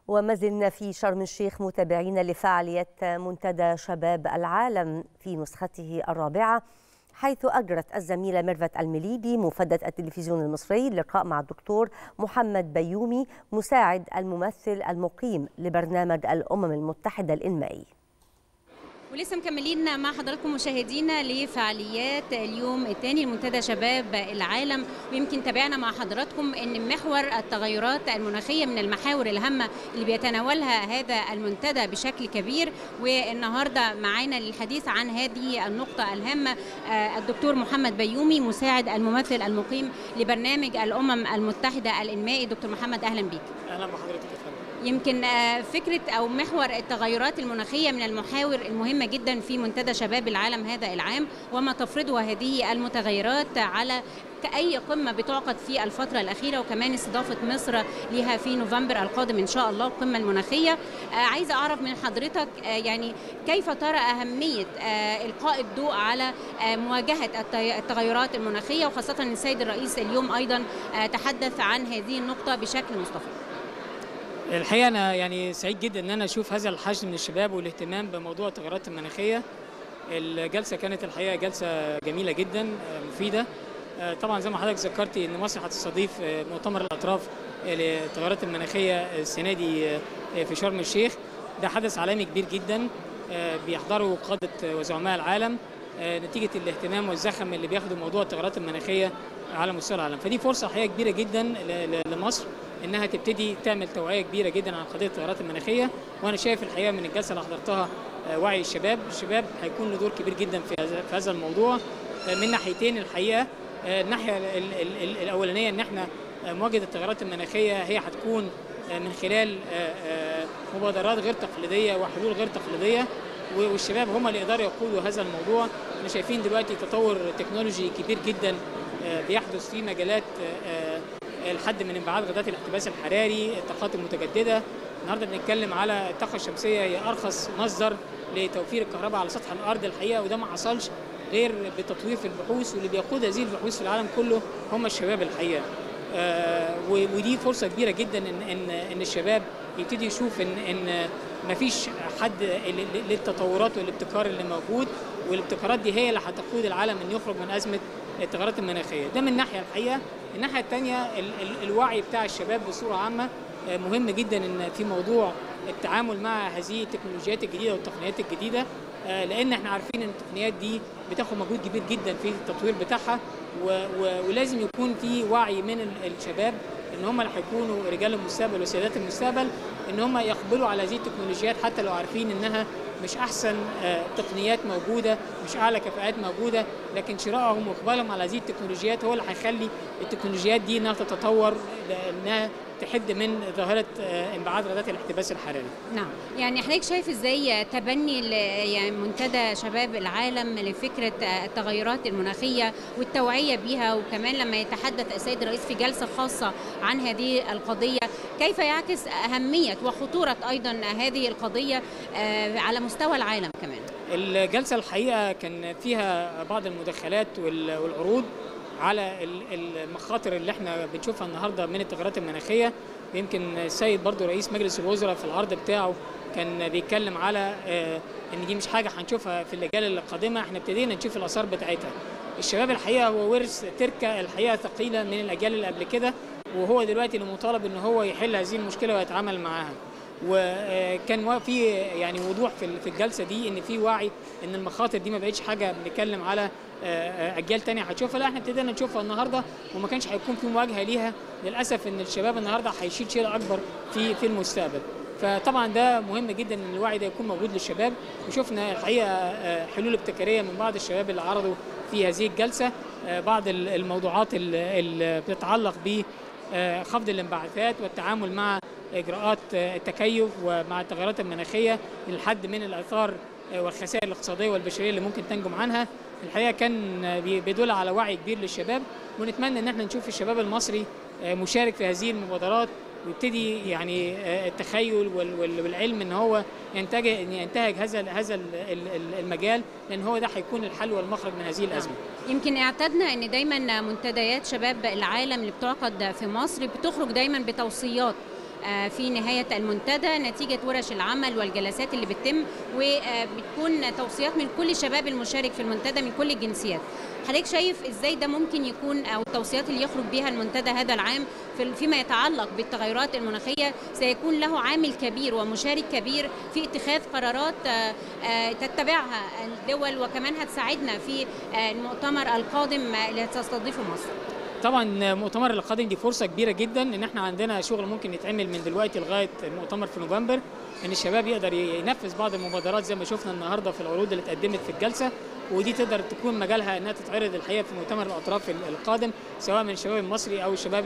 وما زلنا في شرم الشيخ متابعين لفعالية منتدى شباب العالم في نسخته الرابعة حيث أجرت الزميلة ميرفت المليبي مفدة التلفزيون المصري لقاء مع الدكتور محمد بيومي مساعد الممثل المقيم لبرنامج الأمم المتحدة الإنمائي ولسه مكملين مع حضراتكم مشاهدينا لفعاليات اليوم الثاني لمنتدى شباب العالم ويمكن تابعنا مع حضراتكم ان محور التغيرات المناخيه من المحاور الهامه اللي بيتناولها هذا المنتدى بشكل كبير والنهارده معانا للحديث عن هذه النقطه الهامه الدكتور محمد بيومي مساعد الممثل المقيم لبرنامج الامم المتحده الانمائي دكتور محمد اهلا بيك اهلا بحضرتك يمكن فكرة أو محور التغيرات المناخية من المحاور المهمة جدا في منتدى شباب العالم هذا العام وما تفرضه هذه المتغيرات على كأي قمة بتعقد في الفترة الأخيرة وكمان استضافة مصر لها في نوفمبر القادم إن شاء الله القمة المناخية عايزة أعرف من حضرتك يعني كيف ترى أهمية إلقاء الضوء على مواجهة التغيرات المناخية وخاصة أن السيد الرئيس اليوم أيضا تحدث عن هذه النقطة بشكل مستفيض الحقيقه انا يعني سعيد جدا ان انا اشوف هذا الحشد من الشباب والاهتمام بموضوع التغيرات المناخيه الجلسه كانت الحقيقه جلسه جميله جدا مفيده طبعا زي ما حضرتك ذكرتي ان مصر هتستضيف مؤتمر الاطراف للتغيرات المناخيه السنه دي في شرم الشيخ ده حدث عالمي كبير جدا بيحضره قاده وزعماء العالم نتيجه الاهتمام والزخم اللي بياخدوا موضوع التغيرات المناخيه على مستوى العالم فدي فرصه حقيقه كبيره جدا لمصر انها تبتدي تعمل توعيه كبيره جدا عن قضيه التغيرات المناخيه وانا شايف الحقيقه من الجلسه اللي حضرتها وعي الشباب الشباب هيكون له دور كبير جدا في في هذا الموضوع من ناحيتين الحقيقه الناحيه الاولانيه ان احنا مواجهه التغيرات المناخيه هي هتكون من خلال مبادرات غير تقليديه وحلول غير تقليديه والشباب هم اللي يقدروا يقودوا هذا الموضوع احنا شايفين دلوقتي تطور تكنولوجي كبير جدا بيحدث في مجالات الحد من انبعاث غازات الاحتباس الحراري الطاقات المتجدده النهارده بنتكلم على الطاقه الشمسيه هي ارخص مصدر لتوفير الكهرباء على سطح الارض الحقيقه وده ما حصلش غير بتطوير في البحوث واللي بيقود هذه البحوث في العالم كله هم الشباب الحقيقه آه ودي فرصه كبيره جدا ان ان ان الشباب يبتدي يشوف ان ان ما فيش حد للتطورات والابتكار اللي موجود والابتكارات دي هي اللي هتقود العالم ان يخرج من ازمه التغيرات المناخيه ده من ناحيه الحقيقه الناحيه الثانيه ال ال الوعي بتاع الشباب بصوره عامه مهم جدا ان في موضوع التعامل مع هذه التكنولوجيات الجديده والتقنيات الجديده لان احنا عارفين ان التقنيات دي بتاخد مجهود كبير جدا في التطوير بتاعها ولازم يكون في وعي من الشباب ان هم اللي هيكونوا رجال المستقبل وسيادات المستقبل ان هم يقبلوا على هذه التكنولوجيات حتى لو عارفين انها مش احسن تقنيات موجوده مش اعلى كفاءات موجوده لكن شرائهم واقبالهم على هذه التكنولوجيات هو اللي هيخلي التكنولوجيات دي انها تتطور انها تحد من ظاهره انبعاث غازات الاحتباس الحراري. نعم، يعني حضرتك شايف ازاي تبني يعني منتدى شباب العالم لفكره التغيرات المناخيه والتوعيه بها وكمان لما يتحدث السيد الرئيس في جلسه خاصه عن هذه القضيه، كيف يعكس اهميه وخطوره ايضا هذه القضيه على مستوى العالم كمان؟ الجلسه الحقيقه كان فيها بعض المداخلات والعروض على المخاطر اللي احنا بنشوفها النهارده من التغيرات المناخيه يمكن السيد برضو رئيس مجلس الوزراء في العرض بتاعه كان بيتكلم على ان دي مش حاجه هنشوفها في الاجيال القادمه احنا ابتدينا نشوف الاثار بتاعتها الشباب الحقيقه هو ورث تركه الحقيقه ثقيله من الاجيال اللي قبل كده وهو دلوقتي اللي مطالب ان هو يحل هذه المشكله ويتعامل معاها وكان في يعني وضوح في الجلسه دي ان في وعي ان المخاطر دي ما بقتش حاجه بنتكلم على اجيال تانية هتشوفها لا احنا ابتدينا نشوفها النهارده وما كانش هيكون في مواجهه ليها للاسف ان الشباب النهارده هيشيل شيل اكبر في في المستقبل فطبعا ده مهم جدا ان الوعي ده يكون موجود للشباب وشفنا الحقيقه حلول ابتكاريه من بعض الشباب اللي عرضوا في هذه الجلسه بعض الموضوعات اللي بتتعلق بخفض الانبعاثات والتعامل مع اجراءات التكيف ومع التغيرات المناخيه للحد من الاثار والخسائر الاقتصاديه والبشريه اللي ممكن تنجم عنها الحقيقه كان بيدل على وعي كبير للشباب ونتمنى ان احنا نشوف الشباب المصري مشارك في هذه المبادرات ويبتدي يعني التخيل والعلم ان هو ينتج ينتهج هذا هذا المجال لان هو ده هيكون الحل والمخرج من هذه الازمه. يمكن اعتدنا ان دايما منتديات شباب العالم اللي بتعقد في مصر بتخرج دايما بتوصيات في نهاية المنتدى نتيجة ورش العمل والجلسات اللي بتتم وبتكون توصيات من كل الشباب المشارك في المنتدى من كل الجنسيات حضرتك شايف ازاي ده ممكن يكون او التوصيات اللي يخرج بها المنتدى هذا العام فيما يتعلق بالتغيرات المناخيه سيكون له عامل كبير ومشارك كبير في اتخاذ قرارات تتبعها الدول وكمان هتساعدنا في المؤتمر القادم اللي هتستضيفه مصر. طبعا المؤتمر القادم دي فرصه كبيره جدا ان احنا عندنا شغل ممكن يتعمل من دلوقتي لغايه المؤتمر في نوفمبر ان الشباب يقدر ينفذ بعض المبادرات زي ما شفنا النهارده في العروض اللي اتقدمت في الجلسه ودي تقدر تكون مجالها انها تتعرض الحقيقه في مؤتمر الاطراف القادم سواء من الشباب المصري او الشباب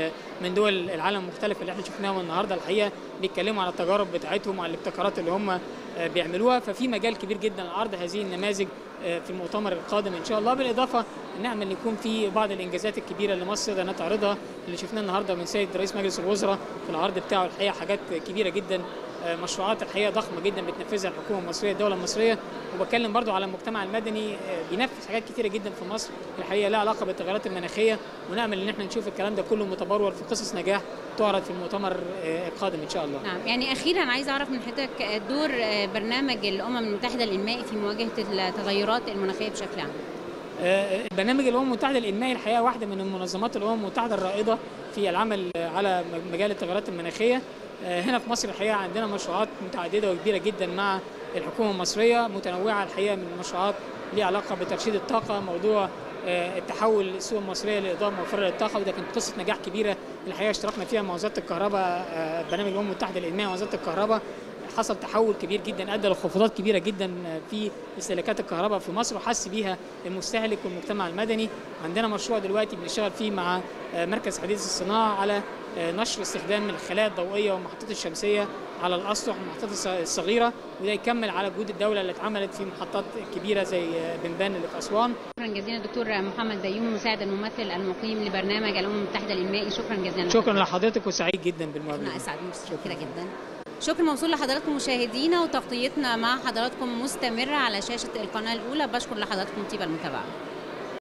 من دول العالم المختلفه اللي احنا شفناهم النهارده الحقيقه بيتكلموا على التجارب بتاعتهم وعلى الابتكارات اللي هم بيعملوها ففي مجال كبير جدا لعرض هذه النماذج في المؤتمر القادم ان شاء الله بالاضافه ان نعمل يكون في بعض الانجازات الكبيره اللي مصر تقدر تعرضها اللي شفناه النهارده من سيد رئيس مجلس الوزراء في العرض بتاعه الحقيقه حاجات كبيره جدا مشروعات الحقيقه ضخمه جدا بتنفذها الحكومه المصريه الدوله المصريه وبتكلم برضو على المجتمع المدني بينفذ حاجات كتيره جدا في مصر الحقيقه لها علاقه بالتغيرات المناخيه ونامل ان احنا نشوف الكلام ده كله متبرور في قصص نجاح تعرض في المؤتمر القادم ان شاء الله. نعم يعني اخيرا عايز اعرف من حضرتك دور برنامج الامم المتحده الانمائي في مواجهه التغيرات المناخيه بشكل عام. برنامج الامم المتحده الانمائي الحقيقه واحده من المنظمات الامم المتحده الرائده في العمل على مجال التغيرات المناخيه هنا في مصر الحقيقه عندنا مشروعات متعدده وكبيره جدا مع الحكومه المصريه متنوعه الحقيقه من المشروعات ليها علاقه بترشيد الطاقه موضوع التحول السوق المصريه لاضاءه موفره للطاقه وده كانت قصه نجاح كبيره الحقيقه اشتركنا فيها مع وزاره الكهرباء برنامج الامم المتحده الانمائي وزاره الكهرباء حصل تحول كبير جدا ادى لخفضات كبيره جدا في استهلاكات الكهرباء في مصر وحس بيها المستهلك والمجتمع المدني عندنا مشروع دلوقتي بنشتغل فيه مع مركز حديث الصناعه على نشر استخدام الخلايا الضوئيه والمحطات الشمسيه على الاسطح والمحطات الصغيره وده يكمل على جهود الدوله اللي اتعملت في محطات كبيره زي بنبان اللي في اسوان. شكرا جزيلا دكتور محمد ديوم مساعد الممثل المقيم لبرنامج الامم المتحده الانمائي شكرا جزيلا. شكرا لحضرتك وسعيد جدا بالمقابله. انا اسعد متشكره جدا. شكر موصول لحضراتكم مشاهدينا وتغطيتنا مع حضراتكم مستمرة على شاشة القناة الأولى بشكر لحضراتكم طيب المتابعة